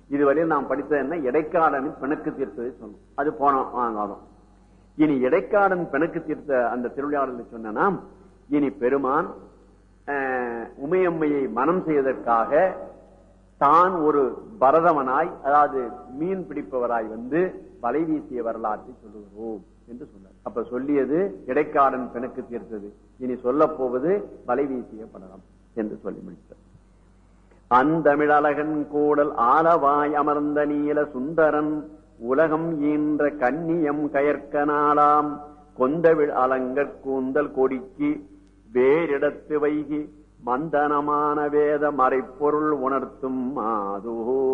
இதுவரையும் நாம் படித்தது என்ன இடைக்காலனின் பிணக்கு தீர்த்ததை சொன்னோம் அது போனோம் வாங்காதோம் இனி இடைக்காடன் பிணக்கு தீர்த்த அந்த திருவிழாவில் சொன்னா இனி பெருமான் அஹ், உமையம்மையை மனம் செய்வதற்காக தான் ஒரு பரதவனாய் அதாவது மீன் பிடிப்பவராய் வந்து வலை வீசிய வரலாற்றை சொல்லுகிறோம் என்று சொன்னார் அப்ப சொல்லியது இடைக்காடன் பிணக்கு தீர்த்தது இனி சொல்லப் போவது வலை வீசிய படலம் என்று சொல்லி முடித்தார் அந்தமிழழகன் கூடல் ஆலவாய் அமர்ந்த நீல சுந்தரன் உலகம் ஈன்ற கன்னியம் கயற்க நாளாம் கொந்தவிழ் அலங்கற் கூந்தல் கொடிக்கு வேறிடத்து வைகி மந்தனமான வேத மறைப்பொருள் உணர்த்தும் மாதோ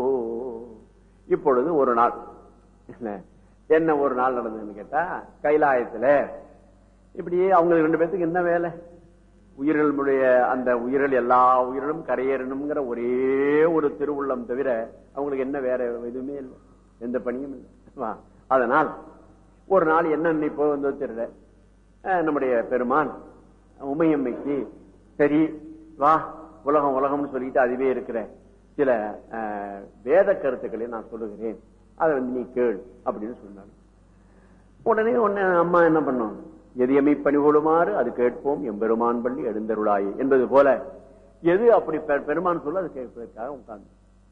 இப்பொழுது ஒரு நாள் இல்ல, என்ன ஒரு நாள் நடந்ததுன்னு கேட்டா கைலாயத்துல இப்படியே அவங்க ரெண்டு பேர்த்துக்கு என்ன வேலை உயிர்களுடைய அந்த உயிர்கள் எல்லா உயிரிலும் கரையேறணுங்கிற ஒரே ஒரு திருவுள்ளம் தவிர அவங்களுக்கு என்ன வேற எதுவுமே இல்லை எந்த பணியும் இல்லை வா. அதனால் ஒரு நாள் என்ன இப்போ வந்து தெரியல அஹ் நம்முடைய பெருமான் உமையம்மைக்கு சரி வா உலகம் உலகம்னு சொல்லிட்டு அதுவே இருக்கிற சில அஹ், வேத கருத்துக்களை நான் சொல்லுகிறேன் அதை வந்து நீ கேள் அப்படின்னு சொன்னாங்க உடனே உடனே அம்மா என்ன பண்ணோம் எதியமை பணிகொடுமாறு அது கேட்போம் எம்பெருமான் பள்ளி எழுந்தருளாயே என்பது போல எது அப்படி பெ- பெருமான் சொல்ல அது கேட்பதற்காக உட்கார்ந்து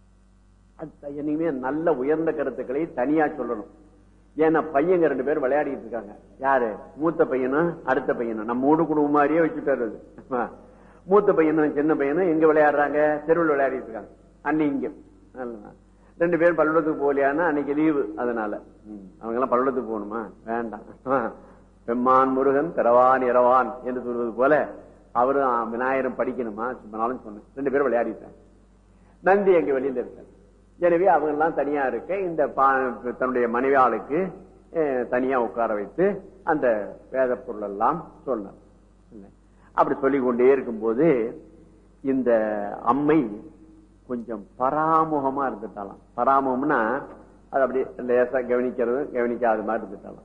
அது என்னைக்குமே நல்ல உயர்ந்த கருத்துக்களை தனியா சொல்லணும் ஏன்னா பையங்க ரெண்டு பேரும் விளையாடிட்டு இருக்காங்க யாரு மூத்த பையனும் அடுத்த பையனும் நம்ம மூடு குடும்பம் மாதிரியே வச்சுட்டாரு அது. ஆ. மூத்த பையனும் சின்ன பையனும் எங்க விளையாடுறாங்க தெருவில் விளையாடிட்டு இருக்காங்க அன்னி இங்க நல்லதா. ரெண்டு பேரும் பள்ளிக்கூடத்துக்கு போகலையானா அன்னைக்கு லீவு அதனால ம். அவங்க எல்லாம் பள்ளிக்கூடத்துக்கு போகணுமா வேண்டாம் ஆ. பெம்மான் முருகன் பிறவான் இரவான் என்று சொல்வது போல அவரும் விநாயகரும் படிக்கணுமா நாளும் சொன்னேன் ரெண்டு பேரும் விளையாடிட்டாங்க நந்தி அங்க வெளியில இருக்காரு எனவே அவங்க எல்லாம் தனியா இருக்க இந்த பா- தன்னுடைய மனைவியாளுக்கு அஹ், தனியா உட்கார வைத்து அந்த வேத பொருள் எல்லாம் சொன்னார் இல்ல. அப்படி சொல்லிக் கொண்டே இருக்கும்போது இந்த அம்மை கொஞ்சம் பராமுகமா இருந்துட்டாலாம் பராமுகம்னா அது அப்படி லேசா கவனிக்கிறது கவனிக்காத மாதிரி இருந்துட்டாலாம்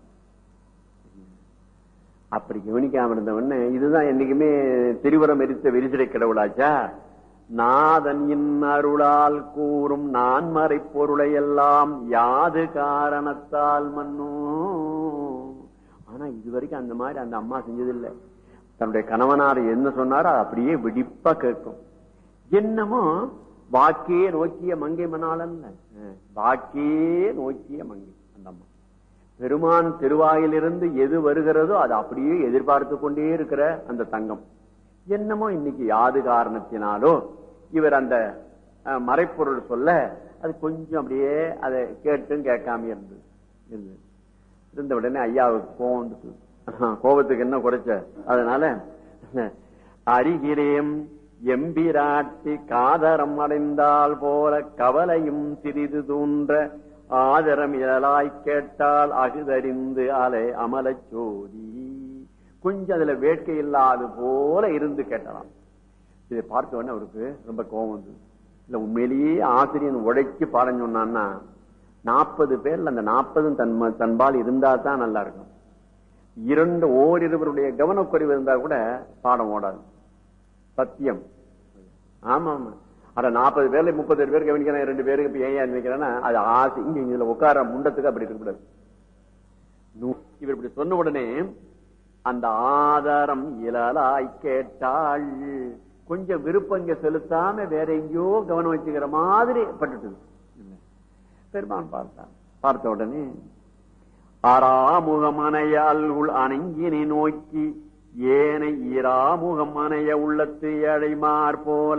அப்படி கவனிக்காம இருந்தவொடனே இதுதான் என்னைக்குமே திருவரம் எரித்த விரிசிடை கடவுளாச்சா நாதன் இன் அருளால் கூறும் நான்மறை பொருளை எல்லாம் யாது காரணத்தால் மன்னோ ஆனா இதுவரைக்கும் அந்த மாதிரி அந்த அம்மா செஞ்சதில்லை தன்னுடைய கணவனார் என்ன சொன்னாரோ அது அப்படியே வெடிப்பா கேட்கும் என்னமோ வாக்கே நோக்கிய மங்கை மணாளல்ல அஹ், வாக்கே நோக்கிய மங்கை அந்த அம்மா பெருமான் திருவாயிலிருந்து எது வருகிறதோ அது அப்படியே எதிர்பார்த்து கொண்டே இருக்கிற அந்த தங்கம் என்னமோ இன்னைக்கு யாது காரணத்தினாலோ இவர் அந்த அஹ், மறைப்பொருள் சொல்ல அது கொஞ்சம் அப்படியே அதை கேட்டும் கேட்காம இருந்தது இருந்தது. இருந்த உடனே ஐயாவுக்கு கோவம் வந்துச்சு. ஆஹ், கோபத்துக்கு என்ன குறைச்ச அதனால அறிகிறேன் எம்பிராட்டி காதரம் அடைந்தால் போல கவலையும் சிறிது தூன்ற ஆதரம் இயலாய் கேட்டால் அகுதறிந்து அலை அமலச் சோதி கொஞ்சம் அதுல வேட்கை இல்லாது போல இருந்து கேட்டலாம் இதை பார்த்த உடனே அவருக்கு ரொம்ப கோபம் வந்தது இல்ல உண்மையிலேயே ஆசிரியன் உழைச்சு பாடம் சொன்னான்னா நாற்பது பேர்ல அந்த நாற்பதும் தன் ம- தன்பால் இருந்தா தான் நல்லா இருக்கும் இரண்டு ஓரிருவருடைய கவனக்குறைவு இருந்தா கூட பாடம் ஓடாது சத்தியம் ஆமா ஆமா அட நாற்பது பேர்ல முப்பது பேர் கவனிக்கிறேன் ரெண்டு பேருக்கு இப்ப ஏன் நினைக்கிறேன்னா அது ஆசை இங்க இதுல உட்கார முண்டத்துக்கு அப்படி இருக்கக்கூடாது நூ- இவர் இப்படி சொன்ன உடனே அந்த ஆதாரம் இயலாய் கேட்டாள் கொஞ்சம் விருப்பம் இங்க செலுத்தாம வேற எங்கேயோ கவனம் வச்சுக்கிற மாதிரி பட்டுட்டது பெருமான் பார்த்தான் பார்த்த உடனே ஆறாமுகம் அணைய அல்குள் அணங்கினை நோக்கி ஏனை ஈராமுகம் அணைய உள்ளத்து ஏழைமார் போல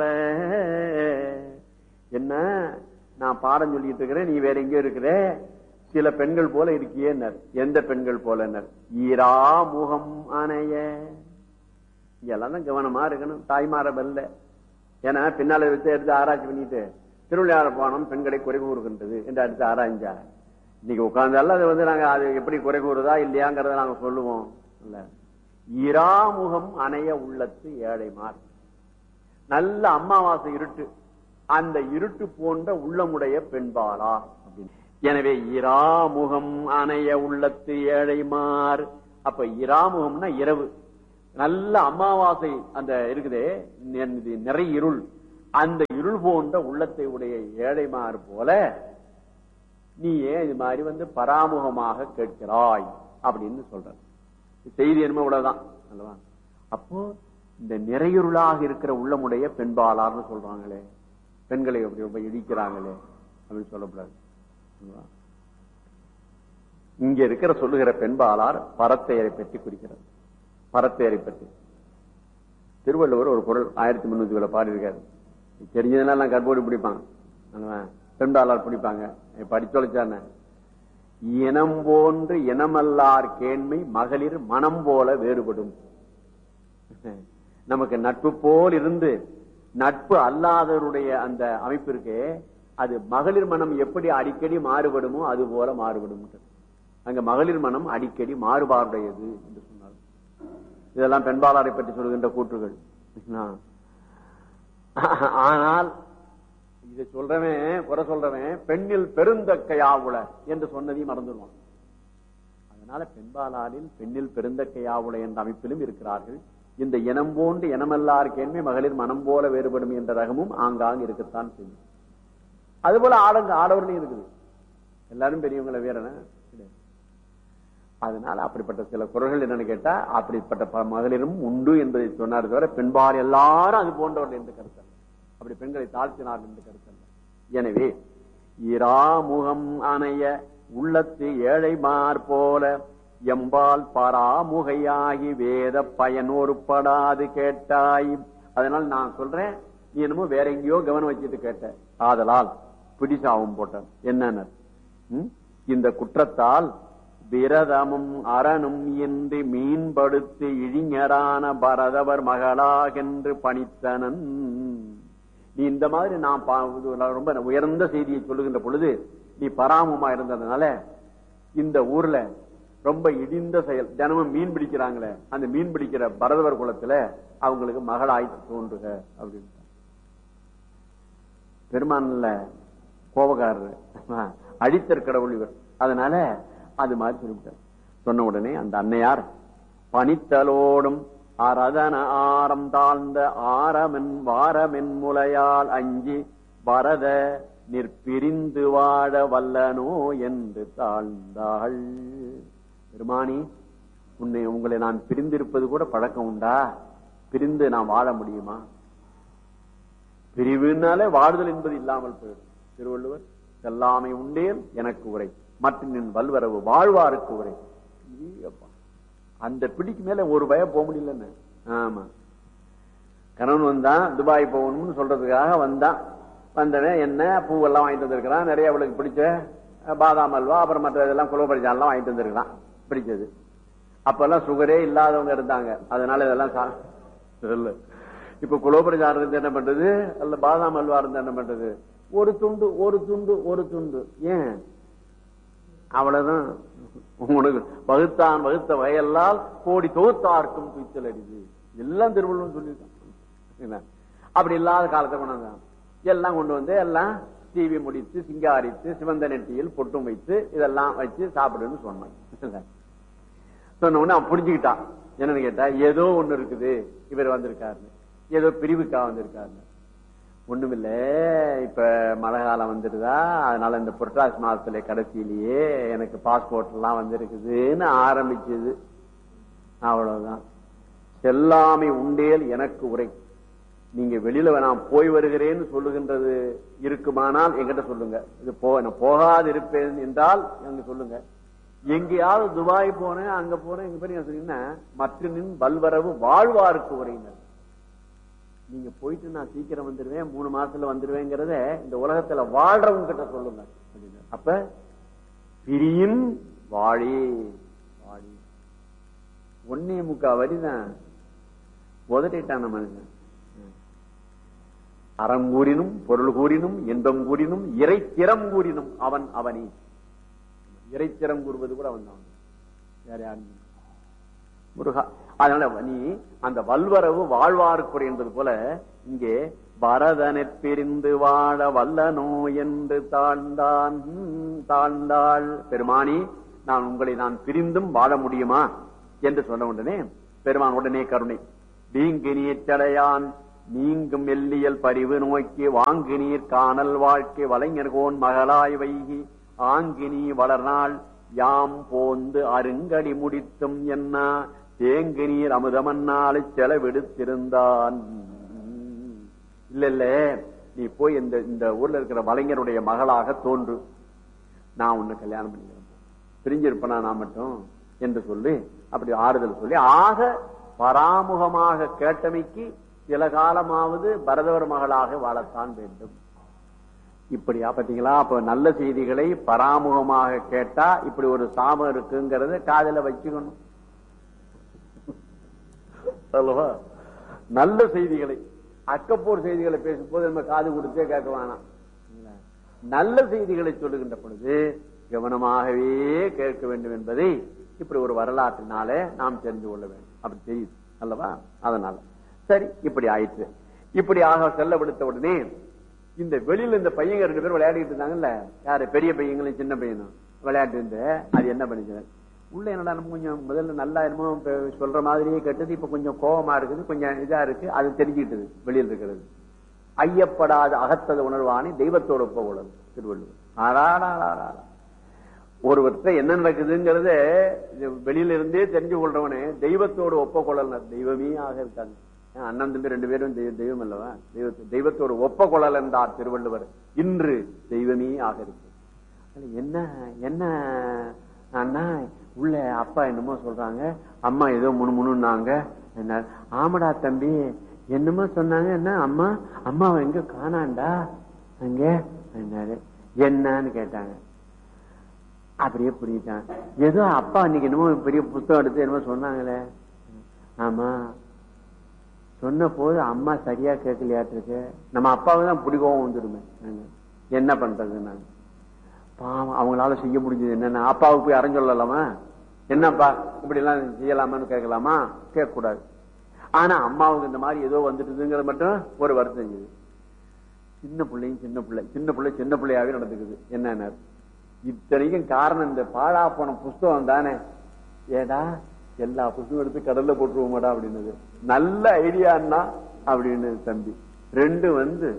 என்ன நான் பாடம் சொல்லிட்டு இருக்கிறேன் நீ வேற எங்கேயோ இருக்கிற சில பெண்கள் போல இருக்கியேன்னர் எந்த பெண்கள் போலனர் ஈராமுகம் அணைய இதெல்லாம் தான் கவனமா இருக்கணும் தாய்மார வெல்ல ஏன்னா பின்னால வச்சு எடுத்து ஆராய்ச்சி பண்ணிட்டு திருவிளையாட போனோம் பெண்களை குறை கூறுகின்றது என்று அடுத்து ஆராய்ஞ்சா இன்னைக்கு உட்கார்ந்தாலும் அது வந்து நாங்க அது எப்படி குறை கூறுதா இல்லையாங்கிறத நாங்க சொல்லுவோம் இல்ல இராமுகம் அணைய உள்ளத்து ஏழைமார் நல்ல அமாவாசை இருட்டு அந்த இருட்டு போன்ற உள்ளமுடைய பெண்பாளா அப்படின்னு எனவே இராமுகம் அணைய உள்ளத்து ஏழைமார் அப்ப இராமுகம்னா இரவு நல்ல அமாவாசை அந்த இருக்குதே நெ- நிறைய இருள் அந்த இருள் இருள் போன்ற உள்ளத்தை உடைய ஏழைமார் போல நீ ஏன் இது மாதிரி வந்து பராமுகமாக கேட்கிறாய் அப்படின்னு சொல்ற செய்தி என்னமோ இவ்வளவுதான் அல்லவா அப்போ இந்த நிறையுருளாக இருக்கிற உள்ளமுடைய பெண்பாளார்னு சொல்றாங்களே பெண்களை அப்படி ரொம்ப இடிக்கிறாங்களே அப்படின்னு சொல்லக்கூடாது அல்லவா? இங்க இருக்கிற சொல்லுகிற பெண்பாளார் பரத்தையரை பற்றி குறிக்கிறார் பரத்தையரை பற்றி திருவள்ளுவர் ஒரு குரல் ஆயிரத்தி முன்னூத்தி பாடியிருக்காரு தெரிஞ்சதெல்லாம் கற்போடி பிடிப்பான் அல்லவா? பெண்பாளார் பிடிப்பாங்க படிச்சொலைச்சான இனம் போன்று இனமல்லார் கேண்மை மகளிர் மனம் போல வேறுபடும் நமக்கு நட்பு போல் இருந்து நட்பு அல்லாதவருடைய அந்த அமைப்பு இருக்கே அது மகளிர் மனம் எப்படி அடிக்கடி மாறுபடுமோ அது போல மாறுபடும் அங்க மகளிர் மனம் அடிக்கடி மாறுபாடுடையது என்று சொன்னார் இதெல்லாம் பெண்பாளாரை பற்றி சொல்கின்ற கூற்றுகள் ஆனால் இதை சொல்றவன் குறை சொல்றவன் பெண்ணில் பெருந்தக்கையாவுல என்று சொன்னதையும் மறந்துடுவான் அதனால பெண்பாலாரில் பெண்ணில் பெருந்தக்கையாவுல என்ற அமைப்பிலும் இருக்கிறார்கள் இந்த இனம் போன்று இனமல்லார் கேள்வி மகளிர் மனம் போல வேறுபடும் என்ற ரகமும் ஆங்காங்க இருக்கத்தான் செய்யும் அதுபோல ஆடங்க ஆடவர்களையும் இருக்குது எல்லாரும் பெரியவங்களை வேறன கிடையாது. அதனால அப்படிப்பட்ட சில குரல்கள் என்னன்னு கேட்டா அப்படிப்பட்ட ப- மகளிரும் உண்டு என்பதை சொன்னார் தவிர பெண்பால் எல்லாரும் அது போன்றவர்கள் என்று கருத்தல்ல அப்படி பெண்களை தாழ்த்தினார் என்று கருத்தல்ல எனவே இராமுகம் அணைய உள்ளத்து ஏழைமார் போல எம்பால் பராமுகையாகி வேத பயனோருப்படாது கேட்டாய் அதனால நான் சொல்றேன் நீ என்னமோ வேற எங்கேயோ கவனம் வச்சுட்டு கேட்ட ஆதலால் பிடிசாவும் போட்ட என்னன்னு ம்? இந்த குற்றத்தால் விரதமும் அறனும் என்று மீன்படுத்தி இழிஞரான பரதவர் மகளாகென்று பணித்தனன் நீ இந்த மாதிரி நான் பா- இது ரொம்ப உயர்ந்த செய்தியை சொல்லுகின்ற பொழுது நீ பராமமா இருந்ததுனால இந்த ஊர்ல ரொம்ப இடிந்த செயல் தினமும் மீன் பிடிக்கிறாங்களே அந்த மீன் பிடிக்கிற பரதவர் குலத்துல அவங்களுக்கு மகளாய் தோன்றுக அப்படின்னு பெருமான்ல கோபக்காரர் அழித்தர் கடவுள் இவர் அதனால அது மாதிரி சொல்லிவிட்டார் சொன்ன உடனே அந்த அன்னையார் பனித்தலோடும் அரதன ஆரம் தாழ்ந்த ஆரமென் வாரமென் முலையால் அஞ்சி வரத நிற்பிரிந்து வாழ வல்லனோ என்று தாழ்ந்தாள் பெருமானி உன்னை உங்களை நான் பிரிந்திருப்பது கூட பழக்கம் உண்டா பிரிந்து நான் வாழ முடியுமா பிரிவுனாலே வாழ்தல் என்பது இல்லாமல் போயிடும் திருவள்ளுவர் செல்லாமை உண்டேல் எனக்கு உரை மற்ற நின் வல்வரவு வாழ்வாருக்கு உரை ஐயப்பா. அந்த பிடிக்கு மேல ஒரு பயம் போக முடியலன்னு ஆமா கணவன் வந்தான் துபாய் போகணும்னு சொல்றதுக்காக வந்தான் வந்தவன் என்ன பூவெல்லாம் வாங்கிட்டு வந்திருக்கிறான் நிறைய அவளுக்கு பிடிச்ச அஹ், பாதாம் அல்வா அப்புறம் மற்ற இதெல்லாம் குலோபரிஜான்லாம் வாங்கிட்டு வந்திருக்கிறான் பிடிச்சது அப்பெல்லாம் சுகரே இல்லாதவங்க இருந்தாங்க அதனால இதெல்லாம் சா- இல்ல இப்ப குலோபரிஜான் இருந்து என்ன பண்றது அல்ல பாதாம் அல்வா இருந்து என்ன பண்றது ஒரு துண்டு ஒரு துண்டு ஒரு துண்டு ஏன் அவ்வளவுதான் உனக்கு வகுத்தான் வகுத்த வகையெல்லாம் கோடி தொகுத்தார்க்கும் துய்த்தல் அடிது எல்லாம் திருவள்ளுவர் சொல்லியிருக்கான் என்ன? அப்படி இல்லாத காலத்தை கொண்டாந்தான் எல்லாம் கொண்டு வந்து எல்லாம் டிவி முடித்து சிங்காரித்து சிவந்த நெட்டியில் பொட்டும் வைத்து இதெல்லாம் வச்சு சாப்பிடுன்னு சொன்னான் இல்ல? சொன்ன உடனே அவன் புரிஞ்சுக்கிட்டான் என்னன்னு கேட்டா ஏதோ ஒண்ணு இருக்குது இவர் வந்திருக்காரு ஏதோ பிரிவுக்கா வந்திருக்காரு ஒண்ணுமில்ல இப்ப மழை காலம் வந்துடுதா அதனால இந்த புரட்டாசி மாசத்துல கடைசியிலேயே எனக்கு பாஸ்போர்ட் எல்லாம் வந்திருக்குதுன்னு ஆரம்பிச்சது அவ்வளவுதான் செல்லாமை உண்டேல் எனக்கு உரை நீங்க வெளியில நான் போய் வருகிறேன்னு சொல்லுகின்றது இருக்குமானால் எங்கிட்ட சொல்லுங்க இது போ நான் போகாது இருப்பேன் என்றால் எங்க சொல்லுங்க எங்கேயாவது துபாய் போனேன் அங்க போனேன் இங்க போய் சொன்னீங்கன்னா மற்ற நின் வல்வரவு வாழ்வாருக்கு உரையினர் நீங்க போயிட்டு நான் சீக்கிரம் வந்துருவேன் மூணு மாசத்துல வந்துருவேங்கிறத இந்த உலகத்துல வாழ்றவங்க கிட்ட சொல்லுங்க அப்படின்னு. அப்ப பிரியின் வாழி வாழி ஒன்னே முக்கா வரிதான் உதட்டிட்டான மனுஷன் அறம் கூறினும் பொருள் கூறினும் இன்பம் கூறினும் இறைத்திறம் கூறினும் அவன் அவனே இறைத்திறம் கூறுவது கூட அவன் தான் வேற யாரும் இல்லை. முருகா அதனால நீ அந்த வல்வரவு வாழ்வார்க்குறை என்பது போல இங்கே பரதனைப் பிரிந்து வாழ வல்லனோ என்று தாழ்ந்தான் ஹம், தாழ்ந்தாள் பெருமானி நான் உங்களை நான் பிரிந்தும் வாழ முடியுமா என்று சொன்ன உடனே பெருமான் உடனே கருணை வீங்கினியச்சடையான் நீங்கும் எல்லியல் பரிவு நோக்கி வாங்கு நீர் காணல் வாழ்க்கை வலைஞர்கோன் மகளாய் வைகி ஆங்கினி வளர்நாள் யாம் போந்து அருங்கடி முடித்தும் என்ன தேங்கு நீர் அமுதமன்னாலை செலவெடுத்திருந்தான் இல்ல இல்ல நீ போய் இந்த இந்த ஊர்ல இருக்கிற வலைஞருடைய மகளாக தோன்று நான் உன்னை கல்யாணம் பண்ணிக்கிறேன் பிரிஞ்சிருப்பனா நான் மட்டும் என்று சொல்லி அப்படி ஆறுதல் சொல்லி ஆக பராமுகமாக கேட்டமைக்கு சில காலமாவது பரதவர் மகளாக வாழத்தான் வேண்டும் இப்படியா பாத்தீங்களா அப்ப நல்ல செய்திகளை பராமுகமாக கேட்டா இப்படி ஒரு சாபம் இருக்குங்கிறத காதல வச்சுக்கணும் அல்லவா நல்ல செய்திகளை அக்கப்போர் செய்திகளை பேசும்போது நம்ம காது கொடுத்தே கேட்க வேணாம் நல்ல செய்திகளை சொல்லுகின்ற பொழுது கவனமாகவே கேட்க வேண்டும் என்பதை இப்படி ஒரு வரலாற்றினாலே நாம் தெரிந்து கொள்ள வேண்டும் அப்படி தெரியுது அல்லவா அதனால சரி இப்படி ஆயிற்று இப்படி ஆக செல்ல விடுத்த உடனே இந்த வெளியில இந்த பையங்க ரெண்டு பேரும் விளையாடிட்டு இருந்தாங்கல்ல யாரு பெரிய பையங்களும் சின்ன பையனும் விளையாட்டு இருந்து அது என்ன பண்ணிச்சு உள்ள என்னடா நம்ம கொஞ்சம் முதல்ல நல்லா என்னமோ இப்ப சொல்ற மாதிரியே கேட்டது இப்ப கொஞ்சம் கோபமா இருக்குது கொஞ்சம் இதா இருக்கு அது தெரிஞ்சுக்கிட்டது வெளியில் இருக்கிறது ஐயப்படாத அகத்தது உணர்வானி தெய்வத்தோட ஒப்ப உணர்வு திருவள்ளுவர் ஆறாடா ஒருவர்கிட்ட என்ன நடக்குதுங்கிறத வெளியில இருந்தே தெரிஞ்சு கொள்றவனே தெய்வத்தோடு ஒப்ப கொள்ளல் தெய்வமே ஆக இருக்காங்க அண்ணன் தம்பி ரெண்டு பேரும் தெய்வம் அல்லவா தெய்வத்தை தெய்வத்தோடு ஒப்ப கொள்ளல் என்றார் திருவள்ளுவர் இன்று தெய்வமே ஆக இருக்கு என்ன என்ன அண்ணா உள்ள அப்பா என்னமோ சொல்றாங்க அம்மா ஏதோ முணு முணுன்னாங்க என்ன ஆமடா தம்பி என்னமோ சொன்னாங்க என்ன அம்மா அம்மாவை எங்க காணாண்டா அங்க என்னன்னு கேட்டாங்க அப்படியே புரிஞ்சுட்டான் ஏதோ அப்பா அன்னைக்கு என்னமோ பெரிய புத்தகம் எடுத்து என்னமோ சொன்னாங்களே ஆமா சொன்ன போது அம்மா சரியா கேட்கலையாட்டிருக்கு நம்ம அப்பாவை தான் பிடிக்கவும் வந்துடுமே என்ன பண்றது நான் பாவம் அவங்களால செய்ய முடிஞ்சது என்னன்னா அப்பாவுக்கு போய் அரைஞ்சொல்லலாமா என்னப்பா இப்படி எல்லாம் செய்யலாமான்னு கேட்கலாமா கேட்க கூடாது ஆனா அம்மாவுக்கு இந்த மாதிரி ஏதோ வந்துட்டுதுங்கிறது மட்டும் ஒரு வருத்தம் செஞ்சது சின்ன பிள்ளையும் சின்ன பிள்ளை சின்ன பிள்ளை சின்ன பிள்ளையாவே நடந்துக்குது என்ன இத்தனைக்கும் காரணம் இந்த பாழா போன புஸ்தகம் தானே ஏடா எல்லா புஸ்தகம் எடுத்து கடல்ல போட்டுருவோமாடா அப்படின்னது நல்ல ஐடியான்னா அப்படின்னு தம்பி ரெண்டு வந்து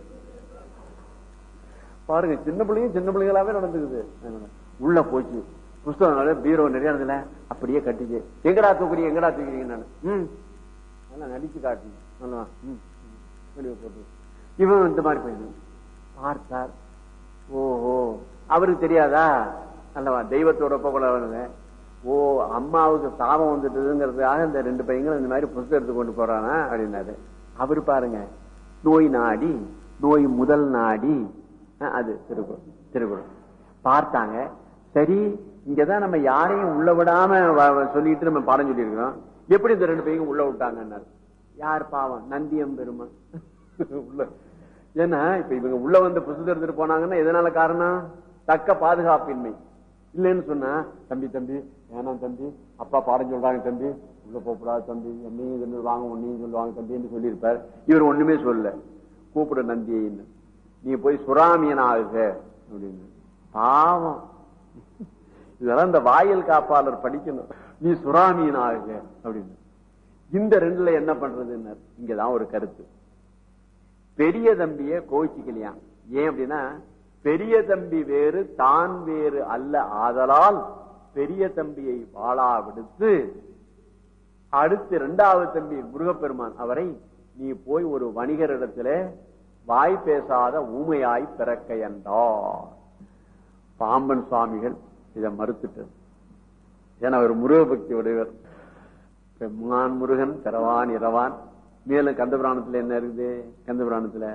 பாருங்க சின்ன பிள்ளையும் சின்ன பிள்ளைகளாவே நடந்துக்குது உள்ள போச்சு புஸ்தகம் பீரோ நிறைய இருந்ததுல அப்படியே கட்டிச்சு எங்கடா தூக்குறீங்க எங்கடா தூக்குறீங்க நான் ம் நல்லா நடிச்சு காட்டணும் நல்லா ம் வெளியே போட்டு இவன் இந்த மாதிரி போயிடும் பார்த்தார் ஓஹோ அவருக்கு தெரியாதா அல்லவா தெய்வத்தோட ஒப்ப ஓ அம்மாவுக்கு சாபம் வந்துட்டுங்கிறதுக்காக இந்த ரெண்டு பையங்களும் இந்த மாதிரி புஸ்தகம் எடுத்து கொண்டு போறானா அப்படின்னாரு அவரு பாருங்க நோய் நாடி நோய் முதல் நாடி அது திருக்குறள் திருக்குறள் பார்த்தாங்க சரி இங்கதான் நம்ம யாரையும் உள்ள விடாம சொல்லிட்டு நம்ம பாடம் சொல்லி இருக்கிறோம் எப்படி இந்த ரெண்டு பையங்க உள்ள விட்டாங்க யார் பாவம் நந்தியம் பெருமா உள்ள ஏன்னா இப்ப இவங்க உள்ள வந்து புசுது எடுத்துட்டு போனாங்கன்னா எதனால காரணம் தக்க பாதுகாப்பின்மை இல்லைன்னு சொன்னா தம்பி தம்பி வேணாம் தம்பி அப்பா பாடம் சொல்றாங்க தம்பி உள்ள போகக்கூடாது தம்பி என்னையும் சொல்லுவாங்க உன்னையும் சொல்லுவாங்க தம்பின்னு சொல்லியிருப்பார் இவர் ஒண்ணுமே சொல்லல கூப்பிட நந்தியின்னு நீ போய் சுறாமியன் ஆகுக அப்படின்னு பாவம் இதெல்லாம் இந்த வாயில் காப்பாளர் படிக்கணும் நீ சுறாமியன் ஆகுக அப்படின்னு இந்த ரெண்டுல என்ன பண்றதுன்னு இங்கதான் ஒரு கருத்து பெரிய தம்பிய கோச்சிக்கலையாம் ஏன் அப்படின்னா பெரிய தம்பி வேறு தான் வேறு அல்ல ஆதலால் பெரிய தம்பியை வாழா விடுத்து அடுத்து இரண்டாவது தம்பி முருகப்பெருமான் அவரை நீ போய் ஒரு வணிகரிடத்துல வாய் பேசாத ஊமையாய் பிறக்க என்றார் பாம்பன் சுவாமிகள் இதை மறுத்துட்டது ஏன்னா அவர் முருகபக்தி உடையவர் பெம்மான் முருகன் பிறவான் இரவான் மேலும் கந்தபுராணத்துல என்ன இருக்குது கந்தபுராணத்துல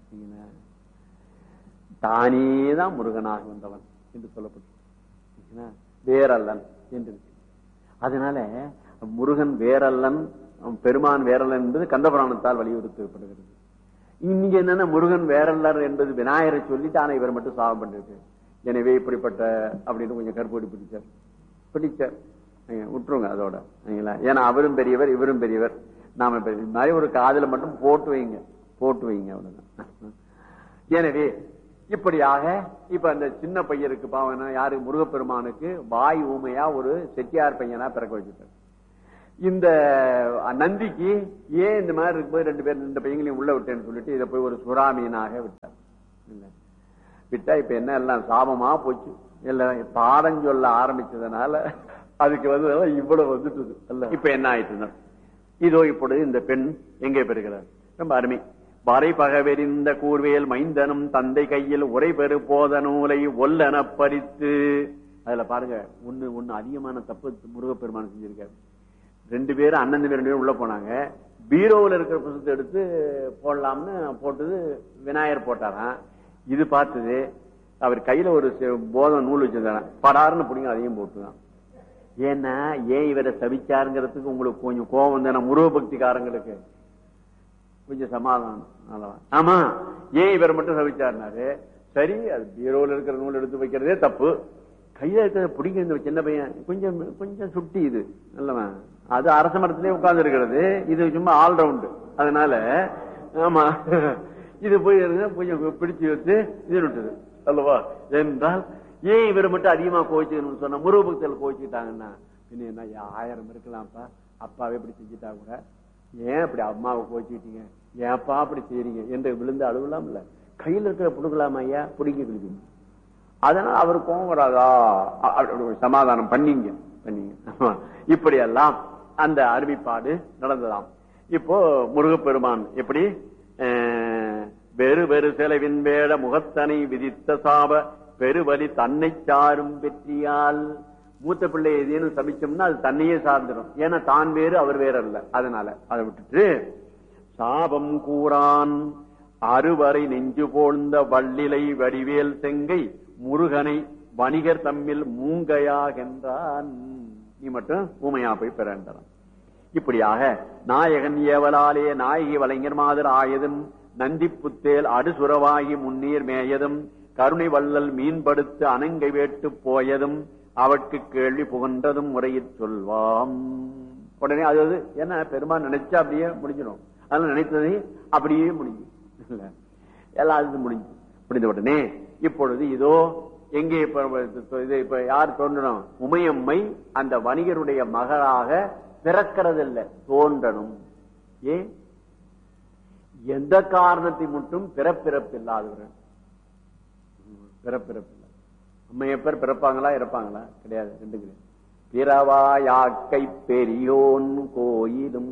தானேதான் முருகனாக வந்தவன் என்று சொல்லப்பட்டு வேரல்லன் என்று அதனால முருகன் வேரல்லன் பெருமான் வேரல்லன் என்பது கந்தபுராணத்தால் வலியுறுத்தப்படுகிறது இங்க என்னன்னா முருகன் வேரல்லர் என்பது விநாயகரை சொல்லிட்டு ஆனா இவர் மட்டும் சாபம் பண்ணிருக்கு எனவே இப்படிப்பட்ட அப்படின்னு கொஞ்சம் கருப்பொடி பிடிச்சார் பிடிச்சார் விட்டுருங்க அதோட ஏன்னா அவரும் பெரியவர் இவரும் பெரியவர் நாம இது மாதிரி ஒரு காதல மட்டும் போட்டு வைங்க போட்டு வைங்க அவ்வளவுதான் எனவே இப்படியாக இப்ப அந்த சின்ன பையனுக்கு பாவன யாரு முருகப்பெருமானுக்கு வாய் ஊமையா ஒரு செட்டியார் பையனா பிறக்க வச்சுட்டார் இந்த நந்திக்கு ஏன் இந்த மாதிரி இருக்கும்போது ரெண்டு பேர் ரெண்டு பையங்களையும் உள்ள விட்டேன்னு சொல்லிட்டு இதை போய் ஒரு சுறாமீனாக விட்டார் இல்ல. விட்டா இப்ப என்ன எல்லாம் சாபமா போச்சு இல்ல பாடம் சொல்ல ஆரம்பிச்சதுனால அதுக்கு வந்து இவ்வளவு வந்துட்டு அல்ல இப்ப என்ன ஆயிட்டு இதோ இப்பொழுது இந்த பெண் எங்கே பெறுகிறார் ரொம்ப அருமை வரை பகவெறிந்த கூர்வேல் மைந்தனும் தந்தை கையில் உரை பெறு போத நூலை ஒல்லென பறித்து அதுல பாருங்க ஒண்ணு ஒண்ணு அதிகமான தப்பு முருகப்பெருமான் செஞ்சிருக்காரு ரெண்டு பேரும் அண்ணன் தம்பி ரெண்டு பேரும் உள்ள போனாங்க பீரோவில் இருக்கிற புத்தகத்தை எடுத்து போடலாம்னு போட்டது விநாயகர் போட்டாராம் இது பார்த்தது அவர் கையில ஒரு செ- போதம் நூல் வச்சிருந்தாங்க படாருன்னு பிடிங்க அதையும் போட்டுதான் ஏன்னா ஏன் இவரை சபிச்சாருங்கிறதுக்கு உங்களுக்கு கொஞ்சம் கோபம் தானே முருக பக்திக்காரங்களுக்கு கொஞ்சம் சமாதானம் நல்லவன். ஆமா ஏன் இவர் மட்டும் சபிச்சாருனாரு சரி அது பீரோல இருக்கிற நூல் எடுத்து வைக்கிறதே தப்பு கையில இருக்கிறத பிடிக்க இந்த சின்ன பையன் கொஞ்சம் கொஞ்சம் சுட்டி இது நல்லவன் அது அரச மரத்திலே உட்கார்ந்து இருக்கிறது இது சும்மா ஆல்ரவுண்டு அதனால ஆமா இது போய் இருந்து கொஞ்சம் பிடிச்சு வச்சு இது விட்டது அல்லவா என்றால் ஏன் இவர் மட்டும் அதிகமா கோச்சுக்கணும்னு சொன்னா முருக பக்தர்கள் கோச்சுக்கிட்டாங்கன்னா பின்ன என்ன ஆயிரம் இருக்கலாம்ப்பா அப்பாவே இப்படி செஞ்சுட்டா கூட ஏன் அப்படி அம்மாவை கோச்சிக்கிட்டீங்க ஏன்ப்பா அப்படி செய்றீங்க என்று விழுந்து அழுவலாம்ல கையில இருக்கிற புடுங்கலாமா ஐயா பிடிக்க கிழிக்கணும் அதனால அவர் கோபம் வராதா அ- அப்படி ஒரு சமாதானம் பண்ணீங்க பண்ணீங்க ஆமா. இப்படியெல்லாம் அந்த அறிவிப்பாடு நடந்ததாம் இப்போ முருகப்பெருமான் எப்படி அஹ், வெறு வெறு செலவின் வேட முகத்தனை விதித்த சாப பெருவலி தன்னை சாரும் வெற்றியால் மூத்த பிள்ளை ஏதேனும் சபிச்சோம்னா அது தன்னையே சார்ந்துடும் ஏன்னா தான் வேறு அவர் வேற அல்ல அதனால அதை விட்டுட்டு சாபம் கூறான் அறுவரை நெஞ்சு போழ்ந்த வள்ளிலை வடிவேல் செங்கை முருகனை வணிகர் தம்மில் மூங்கையாகின்றான் நீ மட்டும் ஊமையா போய் பெறன்றான் இப்படியாக நாயகன் ஏவலாலே நாயகி வலைஞர் மாதர் ஆயதும் நந்தி புத்தேல் அடுசுரவாகி முன்னீர் மேயதும் கருணை வள்ளல் மீன்படுத்து அணங்கை வேட்டு போயதும் அவற்கு கேள்வி புகன்றதும் முறையிற் சொல்வாம் உடனே அது என்ன பெருமான் நினைச்சா அப்படியே முடிஞ்சிடும் அதனால நினைத்ததை அப்படியே முடிஞ்சு இல்ல எல்லாத்துக்கும் முடிஞ்சு முடிந்த உடனே இப்பொழுது இதோ எங்கே இப்ப இது இப்ப யார் தோன்றணும் உமையம்மை அந்த வணிகருடைய மகளாக பிறக்கிறதில்லை தோன்றணும் ஏன் எந்த காரணத்தை மட்டும் பிறப்பிறப்பில்லாதவர்கள் பிறப்பிறப்பில்லை அம்மா எப்பேர் பிறப்பாங்களா இறப்பாங்களா கிடையாது ரெண்டு கிடையாது பிறவாயாக்கை பெரியோன் கோயிலும்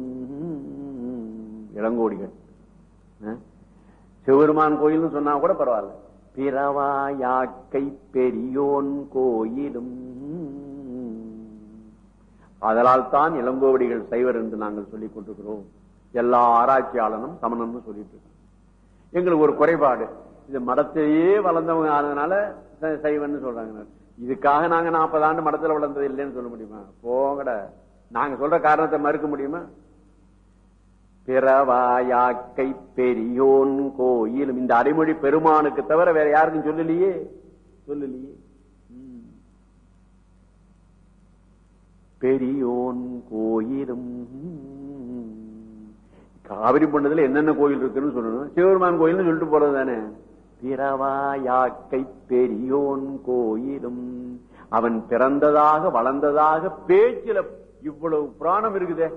இளங்கோடிகள் அஹ்? சிவபெருமான் கோயில்னு சொன்னா கூட பரவாயில்ல பிறவாயாக்கை பெரியோன் கோயிலும் அதனால் தான் இளங்கோவடிகள் சைவர் என்று நாங்கள் சொல்லிக் கொண்டிருக்கிறோம் எல்லா ஆராய்ச்சியாளனும் சமணம்னு சொல்லிட்டு இருக்கோம் எங்களுக்கு ஒரு குறைபாடு இது மடத்தையே வளர்ந்தவங்க ஆனதுனால ச- சைவன்னு சொல்றாங்க இதுக்காக நாங்க நாற்பது ஆண்டு மடத்துல வளர்ந்தது இல்லைன்னு சொல்ல முடியுமா போங்கட நாங்க சொல்ற காரணத்தை மறுக்க முடியுமா பிறவாயாக்கை பெரியோன் கோயிலும் இந்த அடைமொழி பெருமானுக்கு தவிர வேற யாருக்கும் சொல்லலையே சொல்லலையே ம். பெரியோன் கோயிலும் காவிரி பண்ணதுல என்னென்ன கோயில் இருக்குன்னு சொல்லணும் சிவபெருமான் கோயில்னு சொல்லிட்டு போறது தானே பிறவாயாக்கை பெரியோன் கோயிலும் அவன் பிறந்ததாக வளர்ந்ததாக பேச்சில இவ்வளவு புராணம் இருக்குதே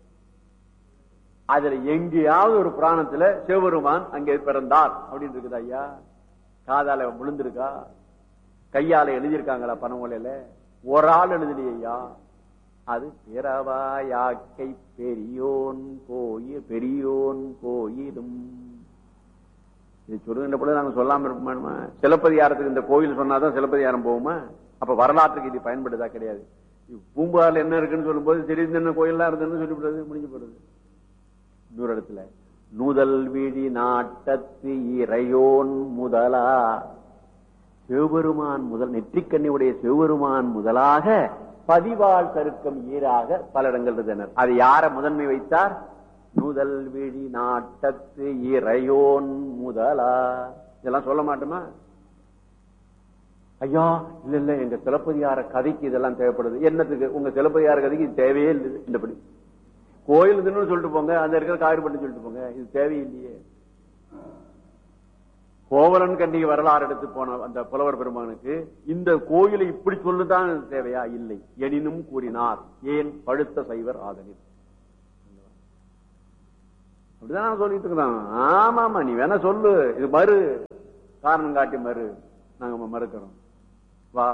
அதுல எங்கேயாவது ஒரு புராணத்துல சிவபெருமான் அங்கே பிறந்தார் அப்படின்னு இருக்குது ஐயா காதால விழுந்திருக்கா கையால எழுதியிருக்காங்களா பனமொழியில ஒரு ஆள் எழுதலையே ஐயா அது பிறவாயாக்கை பெரியோன் கோயில் பெரியோன் கோயிலும் இது சொல்லுகின்ற பொழுது நாங்க சொல்லாம இருப்போமா சிலப்பதிகாரத்துக்கு இந்த கோயில் சொன்னாதான் சிலப்பதிகாரம் போகுமா அப்ப வரலாற்றுக்கு இது பயன்படுதா கிடையாது பூம்பால் என்ன இருக்குன்னு சொல்லும்போது திடீர்னு என்ன கோயில்லாம் இருந்ததுன்னு சொல்லிவிடுறது முடிஞ்சு போடுறது இன்னொரு இடத்துல நுதல் விழி நாட்டத்து இறையோன் முதலா சிவபெருமான் முதல் நெற்றிக்கண்ணியுடைய சிவபெருமான் முதலாக பதிவாள் தருக்கம் ஈராக பல இடங்கள் இருந்தனர் அது யார முதன்மை வைத்தார் நுதல் விழி நாட்டத்து இறையோன் முதலா இதெல்லாம் சொல்ல மாட்டோமா ஐயா இல்ல இல்ல எங்க சிலப்பதிகார கதைக்கு இதெல்லாம் தேவைப்படுது என்னத்துக்கு உங்க சிலப்பதிகார கதைக்கு இது தேவையே இல்லை இந்தபடி கோயில் இதுன்னு சொல்லிட்டு போங்க அந்த இருக்கிற காவிரி பண்ணி சொல்லிட்டு போங்க இது தேவையில்லையே கோவலன் கண்டி வரலாறு எடுத்து போன அந்த புலவர் பெருமானுக்கு இந்த கோயிலை இப்படி சொல்லுதான் தேவையா இல்லை எனினும் கூறினார் ஏன் பழுத்த சைவர் ஆதலில் அப்படிதான் நான் சொல்லிட்டு இருக்கிறோம் ஆமா ஆமா நீ வேணா சொல்லு இது மறு காரணம் காட்டி மறு நாங்க மறுக்கிறோம் வா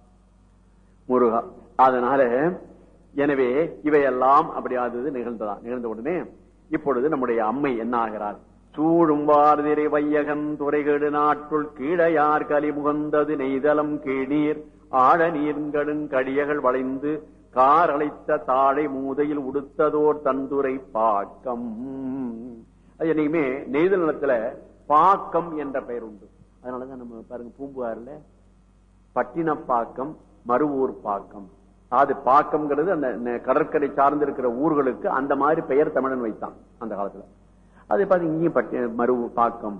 முருகா அதனால எனவே இவையெல்லாம் அப்படி அது நிகழ்ந்ததா நிகழ்ந்த உடனே இப்பொழுது நம்முடைய அம்மை என்ன ஆகிறார் சூழும் வார்திரை வையகன் துறைகேடு நாட்டுள் கீழையார் கலி முகந்தது நெய்தலம் கீழீர் ஆழ நீர்கடுங் கடியகள் வளைந்து கார் அழைத்த தாழை மூதையில் உடுத்ததோர் தந்துரை பாக்கம் அது என்னைக்குமே நெய்தல் நிலத்துல பாக்கம் என்ற பெயர் உண்டு அதனாலதான் நம்ம பாருங்க பூம்புகார்ல பட்டினப்பாக்கம் மறுவூர் பாக்கம் அது பாக்கம்ங்கிறது அந்த கடற்கரை சார்ந்து இருக்கிற ஊர்களுக்கு அந்த மாதிரி பெயர் தமிழன் வைத்தான் அந்த காலத்துல அது பார்த்து இங்கேயும் பட்டி மறு பாக்கம்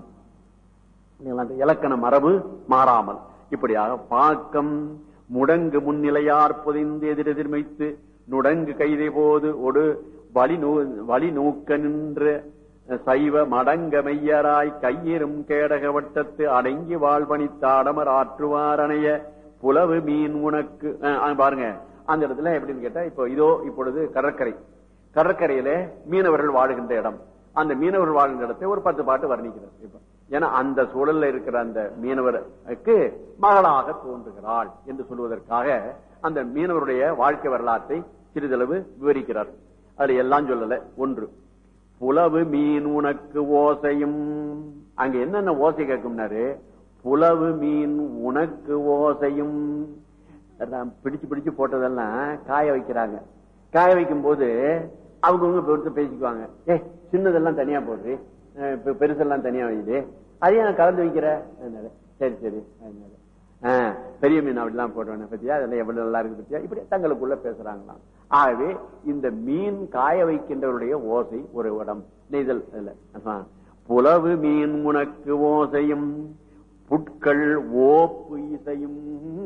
இலக்கண மரபு மாறாமல் இப்படியாக பாக்கம் முடங்கு முன்னிலையார் புதைந்து எதிரெதிர்மைத்து நுடங்கு கைதை போது ஒரு வழி நூ வழி நூக்க நின்ற சைவ மடங்க மெய்யராய் கையிரும் கேடக வட்டத்து அடங்கி வாழ்பணித்தாடமர் ஆற்றுவார் அணைய புலவு மீன் உனக்கு பாருங்க அந்த இடத்துல எப்படின்னு கேட்டா இப்போ இதோ இப்பொழுது கடற்கரை கடற்கரையில மீனவர்கள் வாழுகின்ற இடம் அந்த மீனவர்கள் வாழ்கின்ற இடத்தை ஒரு பத்து பாட்டு வர்ணிக்கிறார் இப்ப ஏன்னா அந்த சூழல்ல இருக்கிற அந்த மீனவருக்கு மகளாக தோன்றுகிறாள் என்று சொல்வதற்காக அந்த மீனவருடைய வாழ்க்கை வரலாற்றை சிறிதளவு விவரிக்கிறார் அதுல எல்லாம் சொல்லல ஒன்று புலவு மீன் உனக்கு ஓசையும் அங்க என்னென்ன ஓசை கேட்கும்னாரு புலவு மீன் உனக்கு ஓசையும் பிடிச்சு பிடிச்சு போட்டதெல்லாம் காய வைக்கிறாங்க காய வைக்கும் போது அவங்கவுங்க பொறுத்து பேசிக்குவாங்க ஏ சின்னதெல்லாம் தனியா போடுறி பெருசெல்லாம் தனியா வைக்குது அதையும் நான் கலந்து வைக்கிற சரி சரி பெரிய மீன் அப்படிலாம் போடுவேன் பத்தியா அதெல்லாம் எவ்வளவு நல்லா இருக்கு பத்தியா இப்படி தங்களுக்குள்ள பேசுறாங்களாம் ஆகவே இந்த மீன் காய வைக்கின்றவருடைய ஓசை ஒரு இடம் நெய்தல் புலவு மீன் உனக்கு ஓசையும் புட்கள் ஓப்பு இசையும்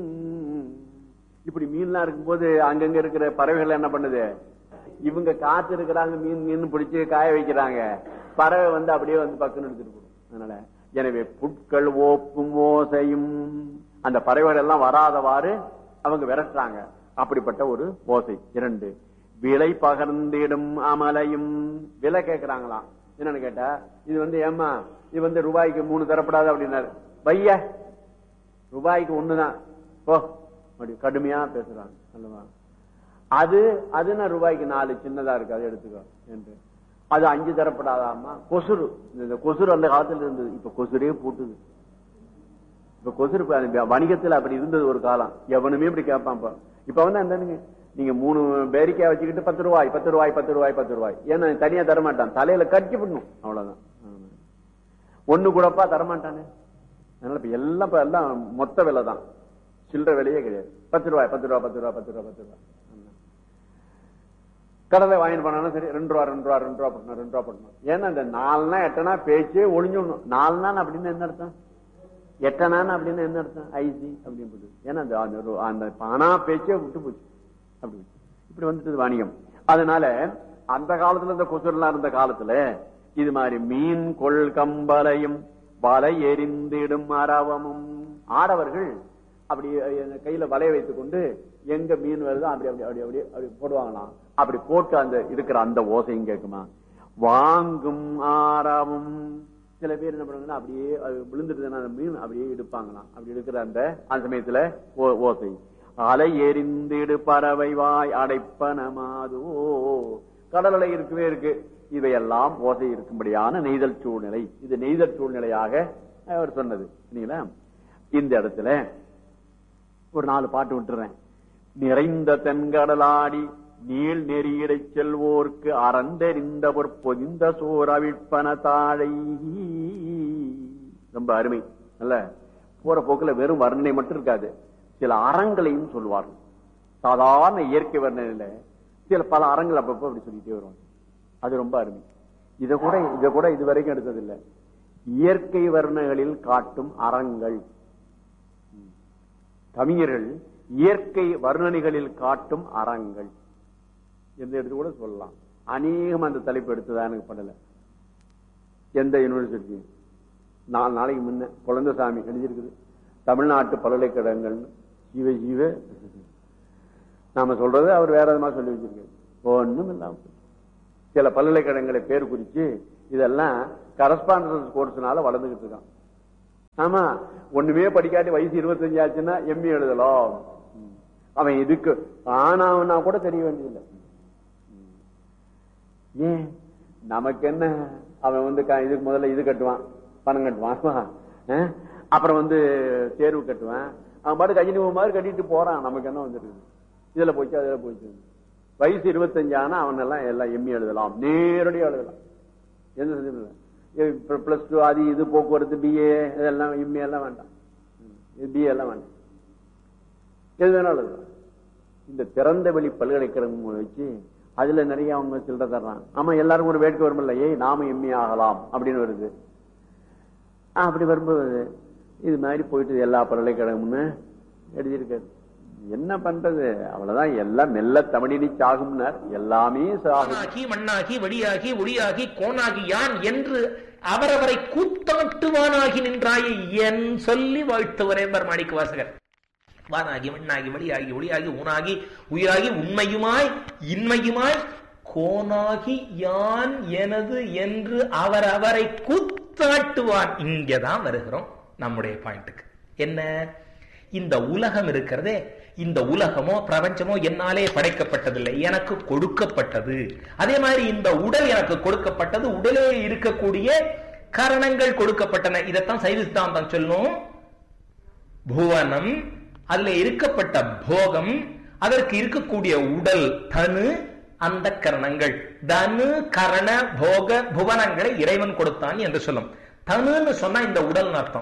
இப்படி மீன்லாம் இருக்கும்போது அங்கங்க இருக்கிற பறவைகள் என்ன பண்ணுது இவங்க காத்து இருக்கிறாங்க மீன் மீன் பிடிச்சு காய வைக்கிறாங்க பறவை வந்து அப்படியே வந்து பக்கம் எடுத்துட்டு போடும் அதனால எனவே புட்கள் ஓப்பும் ஓசையும் அந்த பறவைகள் எல்லாம் வராதவாறு அவங்க விரட்டுறாங்க அப்படிப்பட்ட ஒரு ஓசை இரண்டு விலை பகர்ந்திடும் அமலையும் விலை கேட்கிறாங்களாம் என்னன்னு கேட்டா இது வந்து ஏமா இது வந்து ரூபாய்க்கு மூணு தரப்படாது அப்படின்னாரு பைய ரூபாய்க்கு ஒண்ணுதான் ஓ அப்படி கடுமையா பேசுறாங்க அல்லவா அது அதுனா ரூபாய்க்கு நாலு சின்னதா இருக்கு அதை எடுத்துக்கோ என்று அது அஞ்சு தரப்படாதாமா கொசுறு இந்த கொசுறு அந்த காலத்துல இருந்தது இப்ப கொசுரே பூட்டுது இப்ப கொசுறு வணிகத்துல அப்படி இருந்தது ஒரு காலம் எவனுமே இப்படி கேட்பான் இப்ப வந்து அந்த நீங்க மூணு பேரிக்காய் வச்சுக்கிட்டு பத்து ரூபாய் பத்து ரூபாய் பத்து ரூபாய் பத்து ரூபாய் ஏன்னா தனியா தரமாட்டான் தலையில கட்டி விடணும் அவ்வளவுதான் ஒண்ணு கூடப்பா தரமாட்டானே அதனால இப்ப எல்லாம் இப்ப எல்லாம் மொத்த விலை தான் சில்லற விலையே கிடையாது பத்து ரூபாய் பத்து ரூபாய் பத்து ரூபாய் பத்து ரூபாய் பத்து ரூபாய் கடலை வாங்கிட்டு போனாலும் சரி ரெண்டு ரூபா ரெண்டு ரூபா ரெண்டு ரூபா போட்டணும் ரெண்டு ரூபா போட்டணும் ஏன்னா இந்த நாலுனா எட்டனா பேச்சே ஒளிஞ்சிடணும் நாலுனா அப்படின்னு என்ன அர்த்தம் எட்டனான் அப்படின்னு என்ன அர்த்தம் ஐசி அப்படின்னு போட்டு ஏன்னா அந்த அந்த பானா பேச்சே விட்டு போச்சு அப்படி இப்படி வந்துட்டு வாணிகம் அதனால அந்த காலத்துல இந்த கொசுரெல்லாம் இருந்த காலத்துல இது மாதிரி மீன் கொள் கம்பலையும் வலை எரிந்திடும் அரவமும் ஆடவர்கள் அப்படி கையில வலைய வைத்துக் கொண்டு எங்க மீன் வருதோ அப்படி அப்படி அப்படி அப்படி அப்படி போடுவாங்களாம் அப்படி போட்டு அந்த இருக்கிற அந்த ஓசையும் கேட்குமா வாங்கும் ஆரமும் சில பேர் என்ன பண்ணுவாங்கன்னா அப்படியே விழுந்துட்டுதுன்னா அந்த மீன் அப்படியே எடுப்பாங்களாம் அப்படி எடுக்கிற அந்த அந்த சமயத்துல ஓசை அலை எரிந்திடு பறவை வாய் அடைப்பனமாதோ கடல் அலை இருக்கவே இருக்கு இவையெல்லாம் ஓசை இருக்கும்படியான நெய்தல் சூழ்நிலை இது நெய்தல் சூழ்நிலையாக அவர் சொன்னது இல்லைங்களா இந்த இடத்துல ஒரு நாலு பாட்டு விட்டுறேன் நிறைந்த தென்கடலாடி நீள் நெறியிடை செல்வோர்க்கு அறந்தெறிந்த பொற்பொதிந்த சோர் அவிழ்ப்பன தாழை ரொம்ப அருமை அல்ல போற போக்குல வெறும் வர்ணனை மட்டும் இருக்காது சில அறங்களையும் சொல்லுவார்கள் சாதாரண இயற்கை வர்ணனையில சில பல அறங்கள் அப்பப்போ அப்படி சொல்லிட்டே வருவாங்க அது ரொம்ப அருமை இதை கூட இதை கூட இதுவரைக்கும் எடுத்ததில்லை இயற்கை வர்ணங்களில் காட்டும் அறங்கள் கவிஞர்கள் இயற்கை வர்ணனைகளில் காட்டும் அறங்கள் எந்த எடுத்து கூட சொல்லலாம் அநேகம் அந்த தலைப்பு எடுத்ததா எனக்கு பண்ணல எந்த யூனிவர்சிட்டி நாலு நாளைக்கு முன்ன குழந்தைசாமி எழுதியிருக்குது தமிழ்நாட்டு பல்கலைக்கழகங்கள் ஜீவ ஜீவ நாம சொல்றது அவர் வேற விதமா சொல்லி வச்சிருக்காரு ஒண்ணும் இல்லாம போச்சு. சில பல்கலைக்கழகங்களை பேர் குறிச்சு இதெல்லாம் கரஸ்பாண்டன்ஸ் கோர்ஸ்னால வளர்ந்துகிட்டு இருக்கான் ஆமா ஒண்ணுமே படிக்காட்டி வயசு இருபத்தஞ்சு ஆச்சுன்னா எம்மி எழுதலாம் ம். அவன் இதுக்கு ஆனாவனா கூட தெரிய வேண்டியதில்லை ம். ஏன் நமக்கு என்ன அவன் வந்து க- இதுக்கு முதல்ல இது கட்டுவான் பணம் கட்டுவான் அஹ்? அப்புறம் வந்து தேர்வு கட்டுவான் அவன் பாட்டு கஜினி மாதிரி கட்டிட்டு போறான் நமக்கு என்ன வந்துருக்குது இதுல போச்சு அதுல போச்சு வயசு இருபத்தஞ்சு ஆனா அவன் எல்லாம் எல்லாம் எம்மி எழுதலாம் நேரடியா எழுதலாம் எந்த பிளஸ் டூ அது இது போக்குவரத்து பிஏ இதெல்லாம் எம்ஏ எல்லாம் வேண்டாம் பிஏ எல்லாம் வேண்டாம் எது வேணாலும் எழுதலாம். இந்த திறந்த வெளி பல்கலைக்கழகம் வச்சு அதுல நிறைய அவங்க சில்லற தர்றான் ஆமா எல்லாரும் ஒரு வேட்கை வரும்ல ஏய் நாம எம்மி ஆகலாம் அப்படின்னு வருது ஆ, அப்படி வரும்போது இது மாதிரி போயிட்டு எல்லா பல்கலைக்கழகமுன்னு எழுதியிருக்காரு என்ன பண்றது அவ்வளவுதான் எல்லாம் மெல்ல தமிழினி சாகும்னார் எல்லாமே சாகும் மண்ணாகி மண்ணாகி வடியாகி ஒளியாகி கோணாகி யான் என்று அவரவரை கூத்தாட்டுவானாகி நின்றாயே என் சொல்லி வாழ்த்துவரே மாணிக்க வாசகர் வானாகி மண்ணாகி வழியாகி ஒளியாகி ஊனாகி உயிராகி உண்மையுமாய் இன்மையுமாய் கோனாகி யான் எனது என்று அவர் அவரை கூத்தாட்டுவான் இங்கதான் வருகிறோம் நம்முடைய பாயிண்ட்டுக்கு என்ன இந்த உலகம் இருக்கிறதே இந்த உலகமோ பிரபஞ்சமோ என்னாலே படைக்கப்பட்டதில்லை எனக்கு கொடுக்கப்பட்டது அதே மாதிரி இந்த உடல் எனக்கு கொடுக்கப்பட்டது உடலே இருக்கக்கூடிய காரணங்கள் கொடுக்கப்பட்டன இதைத்தான் சைவ சித்தாந்தம் சொல்லும் புவனம் அதுல இருக்கப்பட்ட போகம் அதற்கு இருக்கக்கூடிய உடல் தனு அந்த கரணங்கள் தனு கரண போக புவனங்களை இறைவன் கொடுத்தான் என்று சொல்லும் தனுன்னு சொன்னா இந்த உடல் அர்த்தம்